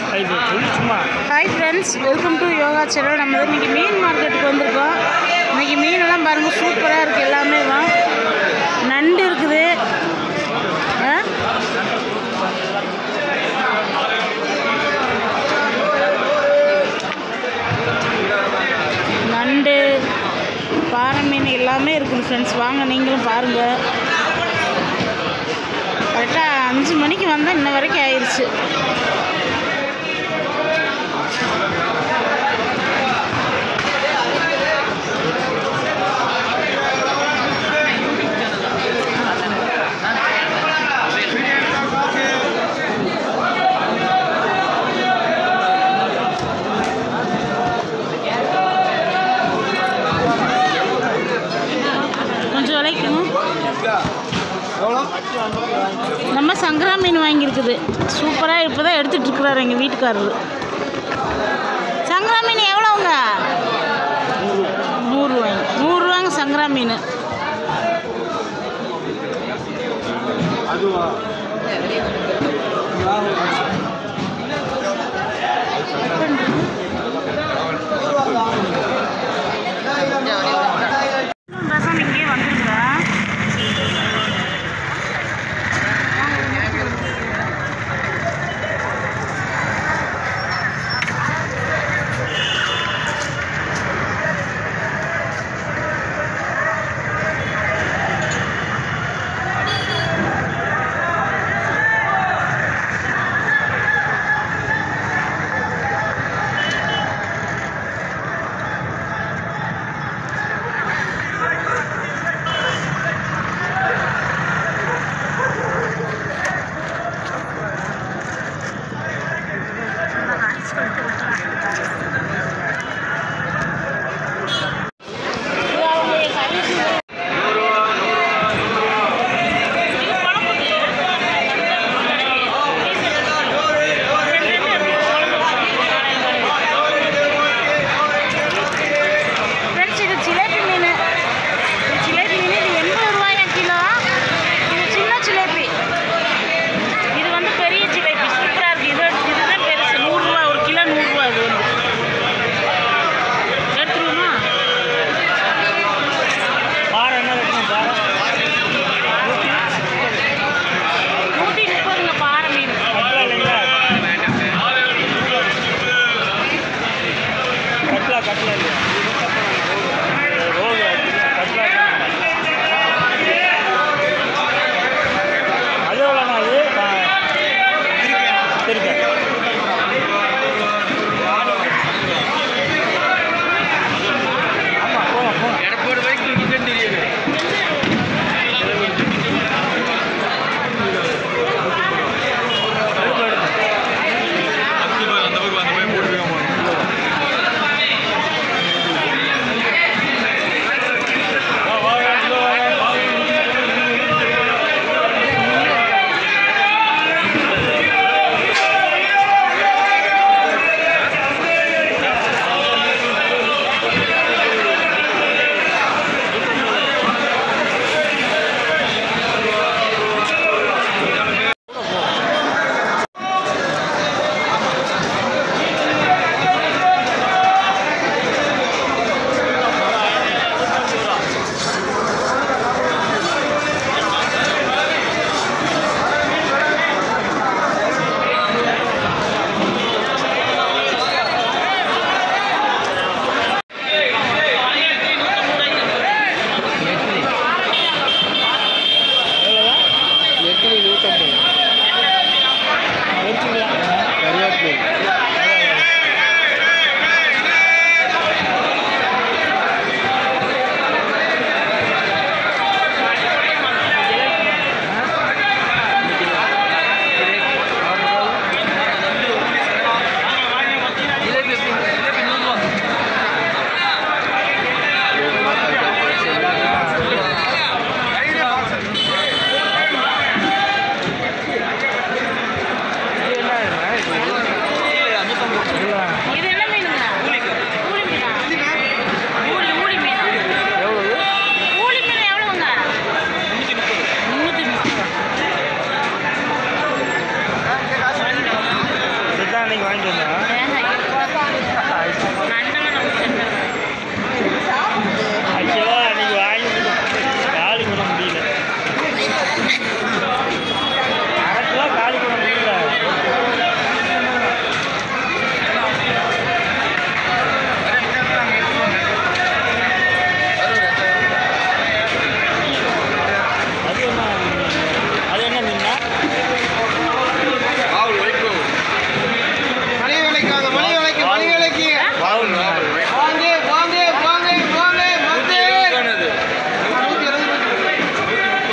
இது சொல்லி சும்மா hi friends welcome to yoga channel நம்ம வந்து இன்றைக்கி மீன் மார்க்கெட்டுக்கு வந்திருக்கோம் இன்றைக்கி மீனெல்லாம் பாருங்கள் சூப்பராக இருக்குது எல்லாமே வா நண்டு இருக்குது ஆ? நண்டு பாறை மீன் எல்லாமே இருக்குது ஃப்ரெண்ட்ஸ் வாங்க நீங்களும் பாருங்கள் கரெக்டாக அஞ்சு மணிக்கு வந்தால் இன்ன வரைக்கும் ஆயிடுச்சு கொஞ்சம் விலைக்கணும் நம்ம சங்கரா மீன் வாங்கியிருக்குது சூப்பராக இப்போ தான் எடுத்துகிட்டு இருக்கிறாரு எங்கள் வீட்டுக்காரரு சங்கரா மீன் எவ்வளோங்க நூறுரூவாய்ங்க நூறுரூவாங்க சங்கரா மீன் ரசம் இங்கே வந்துருக்குறா அன்னைக்கு வாங்கிட்டு வந்தேன் நண்டெல்லாம் நமக்கு செட் ஆகாது. ஆக்சுவலாக அன்னைக்கு வாங்கிட்டு காலி பண்ண முடியல ஆக்சுவலாக காலி பண்ண முடியல அது என்ன அது என்ன மீன்னா மணி வேலைக்கு வாங்க மணி வேலைக்கு மணி வேலைக்கு வாவு மீனா வாங்க வாங்க வாங்க வாங்க மத்து நூத்தி இருபது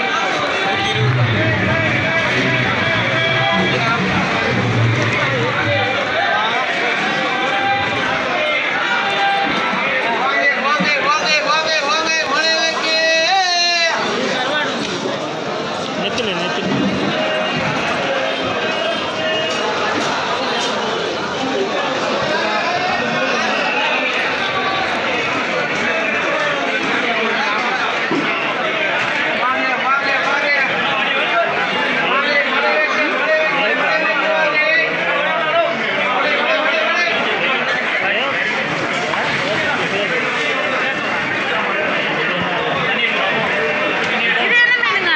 வாங்க வாங்க வாங்க வாங்க வாங்க மணி வேலைக்கு இது கருவாடு. நெத்தில் நெத்தில் வாங்க வாங்க வாங்க இது என்ன மீனுங்க?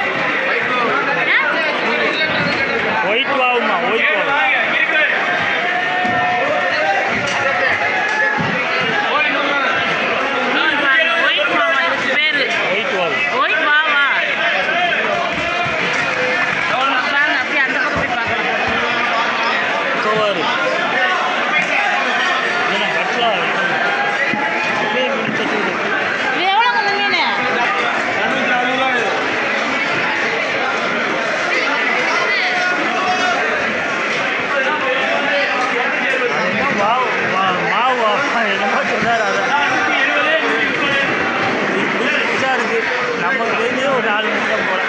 ஆ? ஒயிட் வாவுமா ஒயிட் வாவு மீன் பாருங்க, ஒயிட் மாவா இதுக்கு பேரு. ஒயிட் வாவு ஒயிட் மாவா? பாருங்க, அப்படியே அந்த பக்கம் போய் பார்க்கலாம். கவர் என்ன கட்லா அப்படியே மீன் தச்சு விடு. இது எவ்வளோங்க இந்த மீன்? என்ன வாவு வா- மாவு வா என்னமோ சொன்னார் அதை புதுசாக இருக்கு நமக்கு தெரிஞ்சே ஒரு நாலு நிமிஷம் போல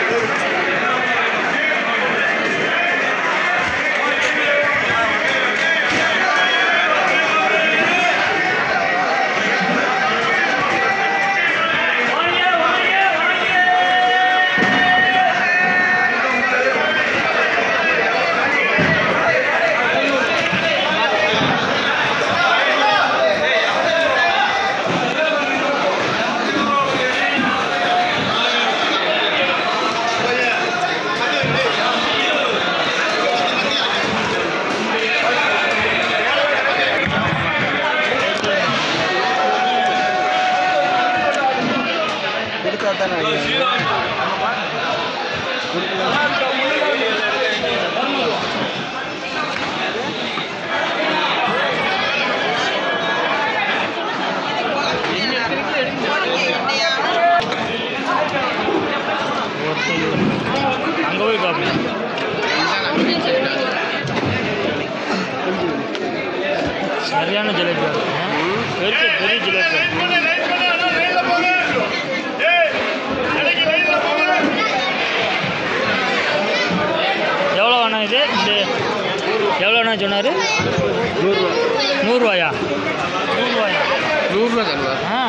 கொடுத்தா தானே அங்கே போய் பார்ப்போம் சரியான ஜிலேபி பெரிய பெரிய ஜிலேபி எவ்வளோ வேணாம் இது இது எவ்வளோ வேணா சொன்னார் நூறுரூவா நூறுரூவாயா நூறுரூவாயா நூறுரூவா தானே ஆ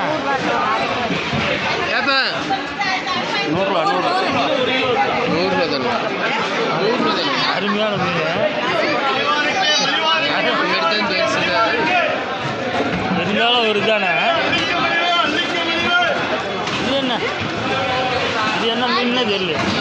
ஏப்பா நூறுரூவா நூறுரூவா நூறுரூவா தானே நூறுரூவா தானே அருமையான மீன் அது இங்கிட்ட பெருசுதான் இருந்தாலும் ஒரு தானே இது என்ன இது என்ன மீன்னு தெரியல